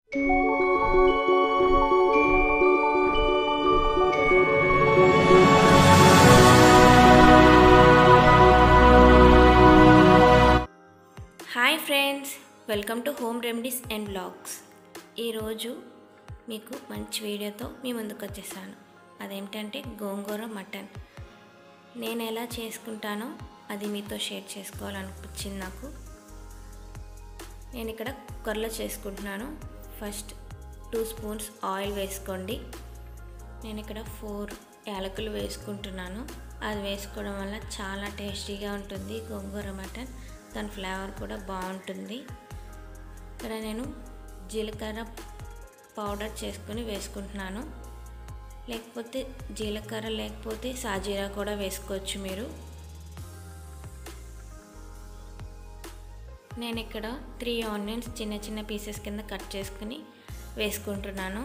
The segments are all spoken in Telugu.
hi friends welcome to home remedies and blogs ఈరోజు మీకు మంచి వీడియోతో మీ ముందుకు వచ్చేసాను అదేమిటంటే గోంగూర మటన్ నేను ఎలా చేసుకుంటానో అది మీతో షేర్ చేసుకోవాలనిపించింది నాకు నేను ఇక్కడ కుక్కర్లో చేసుకుంటున్నాను ఫస్ట్ టూ స్పూన్స్ ఆయిల్ వేసుకోండి నేను ఇక్కడ ఫోర్ యాలకులు వేసుకుంటున్నాను అది వేసుకోవడం వల్ల చాలా టేస్టీగా ఉంటుంది గోంగూర మటన్ దాని ఫ్లేవర్ కూడా బాగుంటుంది ఇక్కడ నేను జీలకర్ర పౌడర్ చేసుకుని వేసుకుంటున్నాను లేకపోతే జీలకర్ర లేకపోతే సాజీరా కూడా వేసుకోవచ్చు మీరు నేను ఇక్కడ త్రీ ఆనియన్స్ చిన్న చిన్న పీసెస్ కింద కట్ చేసుకుని వేసుకుంటున్నాను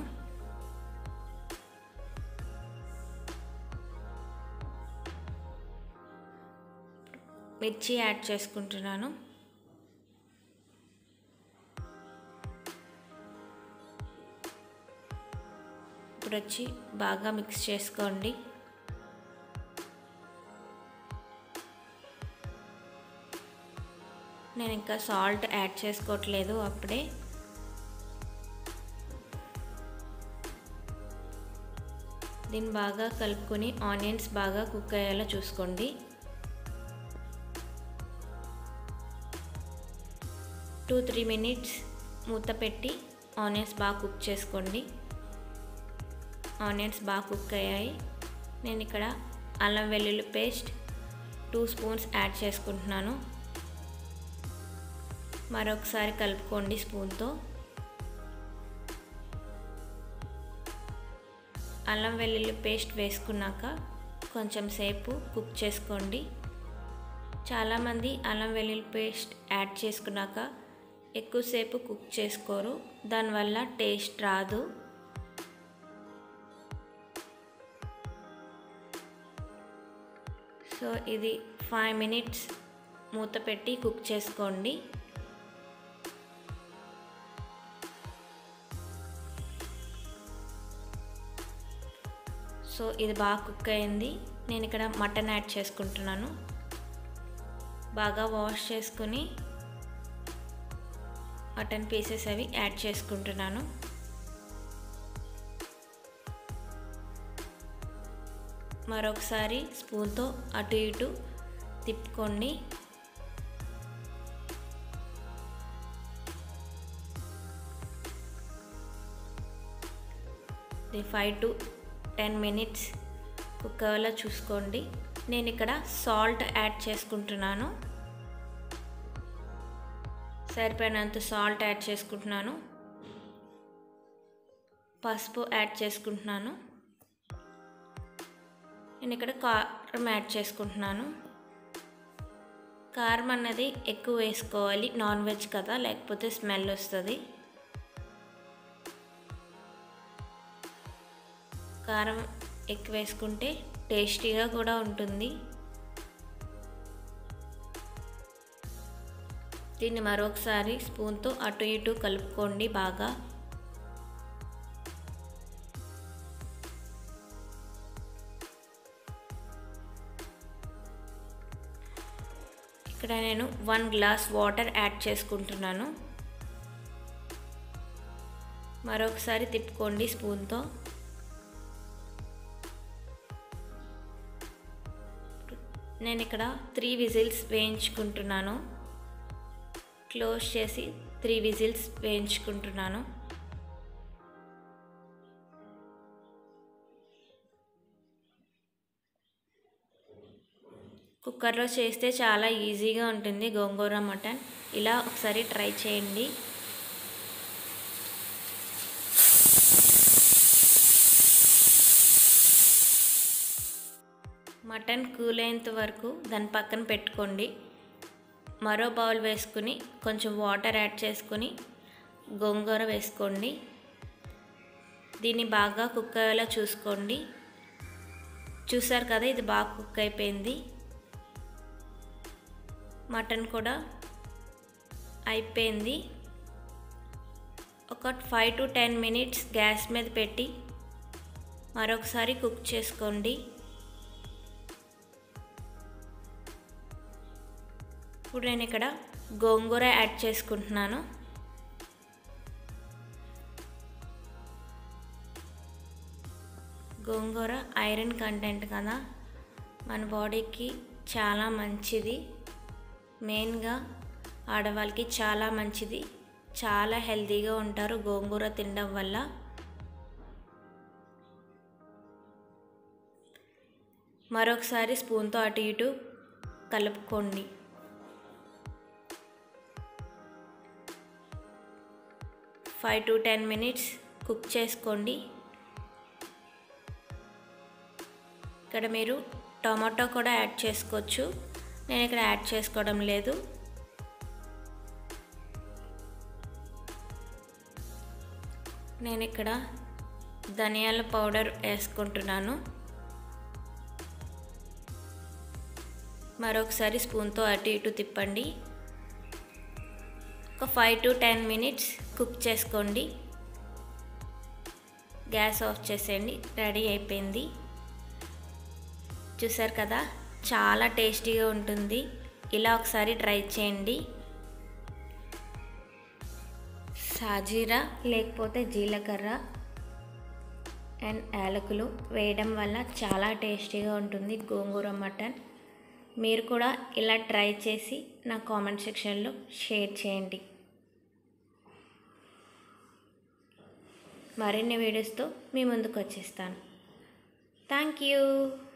మిర్చి యాడ్ చేసుకుంటున్నాను ఇప్పుడు వచ్చి బాగా మిక్స్ చేసుకోండి నేను ఇంకా సాల్ట్ యాడ్ చేసుకోవట్లేదు అప్పుడే దీన్ని బాగా కలుపుకొని ఆనియన్స్ బాగా కుక్ అయ్యేలా చూసుకోండి టూ త్రీ మినిట్స్ మూత పెట్టి ఆనియన్స్ బాగా కుక్ చేసుకోండి ఆనియన్స్ బాగా కుక్ అయ్యాయి నేను ఇక్కడ అల్లం వెల్లుల్లి పేస్ట్ టూ స్పూన్స్ యాడ్ చేసుకుంటున్నాను మరొకసారి కలుపుకోండి స్పూన్తో అల్లం వెల్లుల్లి పేస్ట్ వేసుకున్నాక కొంచెం సేపు కుక్ చేసుకోండి చాలామంది అల్లం వెల్లుల్లి పేస్ట్ యాడ్ చేసుకున్నాక ఎక్కువసేపు కుక్ చేసుకోరు దానివల్ల టేస్ట్ రాదు సో ఇది ఫైవ్ మినిట్స్ మూత పెట్టి కుక్ చేసుకోండి సో ఇది బాగా కుక్ అయింది నేను ఇక్కడ మటన్ యాడ్ చేసుకుంటున్నాను బాగా వాష్ చేసుకుని మటన్ పీసెస్ అవి యాడ్ చేసుకుంటున్నాను మరొకసారి స్పూన్తో అటు ఇటు తిప్పుకోండి five to ten minutes cook అవ్వేలా చూసుకోండి నేను ఇక్కడ సాల్ట్ యాడ్ చేసుకుంటున్నాను సరిపోయినంత సాల్ట్ యాడ్ చేసుకుంటున్నాను పసుపు యాడ్ చేసుకుంటున్నాను నేను ఇక్కడ కారం యాడ్ చేసుకుంటున్నాను కారం అన్నది ఎక్కువ వేసుకోవాలి నాన్ వెజ్ కదా లేకపోతే స్మెల్ వస్తుంది కారం ఎక్కువ వేసుకుంటే టేస్టీగా కూడా ఉంటుంది దీన్ని మరొకసారి స్పూన్తో అటు ఇటు కలుపుకోండి బాగా ఇక్కడ నేను వన్ గ్లాస్ వాటర్ యాడ్ చేసుకుంటున్నాను మరొకసారి తిప్పుకోండి స్పూన్తో నేను ఇక్కడ త్రీ విజిల్స్ వేయించుకుంటున్నాను క్లోజ్ చేసి త్రీ విజిల్స్ వేయించుకుంటున్నాను కుక్కర్లో చేస్తే చాలా ఈజీగా ఉంటుంది గోంగూర మటన్ ఇలా ఒకసారి ట్రై చేయండి మటన్ కూల్ అయ్యేంత వరకు దాని పక్కన పెట్టుకోండి మరో బౌల్ వేసుకుని కొంచెం వాటర్ యాడ్ చేసుకుని గోంగూర వేసుకోండి దీన్ని బాగా కుక్ అయ్యేలా చూసుకోండి చూసారు కదా ఇది బాగా కుక్ అయిపోయింది మటన్ కూడా అయిపోయింది ఒక five to ten minutes gas మీద పెట్టి మరొకసారి కుక్ చేసుకోండి ఇప్పుడు నేను ఇక్కడ గోంగూర యాడ్ చేసుకుంటున్నాను గోంగూర ఐరన్ కంటెంట్ కదా మన బాడీకి చాలా మంచిది మెయిన్గా ఆడవాళ్ళకి చాలా మంచిది చాలా హెల్తీగా ఉంటారు గోంగూర తినడం వల్ల మరొకసారి స్పూన్తో అటు ఇటు కలుపుకోండి five to ten minutes cook చేసుకోండి ఇక్కడ మీరు టమాటో కూడా యాడ్ చేసుకోవచ్చు నేను ఇక్కడ యాడ్ చేసుకోవడం లేదు నేను ఇక్కడ ధనియాల పౌడర్ వేసుకుంటున్నాను మరొకసారి స్పూన్తో అటు ఇటు తిప్పండి ఒక five to ten minutes cook చేసుకోండి గ్యాస్ ఆఫ్ చేసేయండి రెడీ అయిపోయింది చూసారు కదా చాలా టేస్టీగా ఉంటుంది ఇలా ఒకసారి ట్రై చేయండి సాజీరా లేకపోతే జీలకర్ర అండ్ యాలకులు వేయడం వల్ల చాలా టేస్టీగా ఉంటుంది గోంగూర మటన్ మీరు కూడా ఇలా ట్రై చేసి నా కామెంట్ సెక్షన్లో షేర్ చేయండి మరిన్ని వీడియోస్తో మీ ముందుకు వచ్చేస్తాను థ్యాంక్ యూ